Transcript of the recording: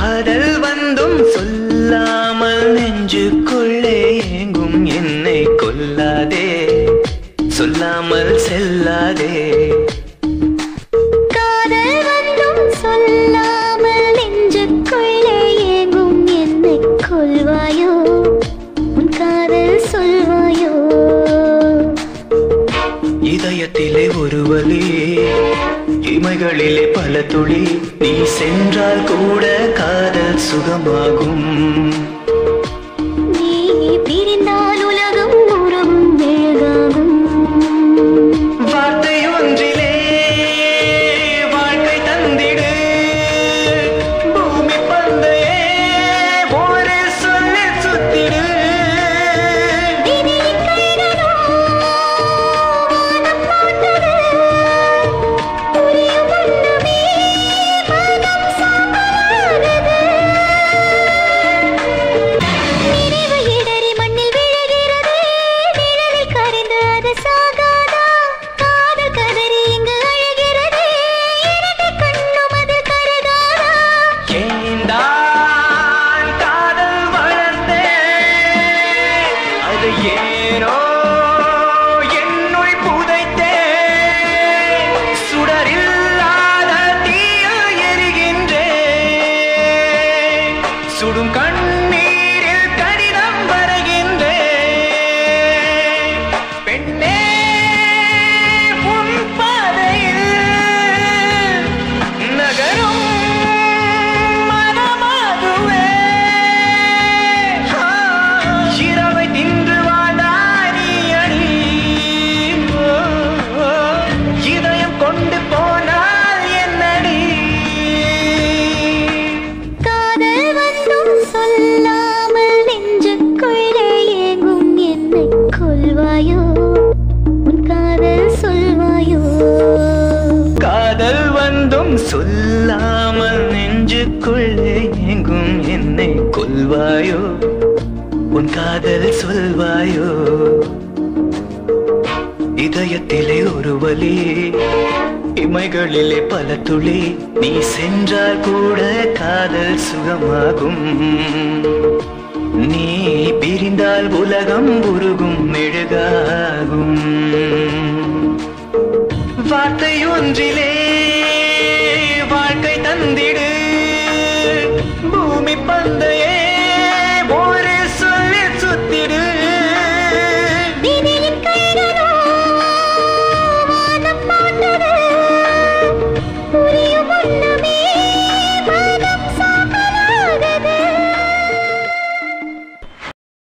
காதல் வந்தும் சொல்லாமல் நெஞ்சுக்குள்ளே ஏங்கும் என்னை கொல்லாதே சொல்லாமல் செல்லாதே காதல் வந்தும் சொல்லாமல் நெஞ்சுக்குள்ளே ஏங்கும் என்னை கொல்வாயோ உன் காதல் சொல்வாயோ இதயத்திலே ஒரு வலி இமைகளிலே பல துளி நீ சென்றால் கூட காதல் சுகமாகும் நீ பிரிந்தால் உலகம் உறவும் மெழுகாகும் வார்த்தை ஒன்றிலே வாழ்க்கை தந்திடு பூமி பந்தையே ஒரு சொல்லி சுத்திடு விதியின் கைகளோ வானம் போட்டது. புரியும் வண்ணமே மனம் சாம்பலானது. நினைவு இடறி மண்ணில் விழுகிறதே. நிழலில் கரைந்து அது சாகாதா? காதல் கதறி இங்கு அழுகிறதே. இரண்டு கண்ணும் அதில் கருகாதா? ஏந்தான் காதல் வளர்த்தேன் அது ஏனோ என்னுள் புதைத்தேன் சுடரில்லாத தீயில் எரிகின்றேன் சுடும் கண்ணீரில் கடிதம் வரைகின்றேன் பெண்ணே உன் பாதையில் நகரும் மனமாகுவே இரவை தின்று வாழ்ந்தாய் நீ அடி ஓ, ஓ, இதயம் கொண்டு போனால் என்னடி காதல் வந்தும் சொல்லாமல் நெஞ்சுக்குள்ளே ஏங்கும் என்னை கொல்வாயோ உன் காதல் சொல்வாயோ காதல் வந்தும் சொல்லாமல் நெஞ்சுக்குள்ளே எங்கும் என்னை கொல்வாயோ உன் காதல் சொல்வாயோ இதயத்திலே ஒரு வலி இமைகளிலே பல துளி நீ சென்றால் கூட காதல் சுகமாகும் நீ பிரிந்தால் உலகம் உருகும் மெழுகாகும் வார்த்தை ஒன்றிலே வாழ்க்கை தந்திடு பூமி பந்தை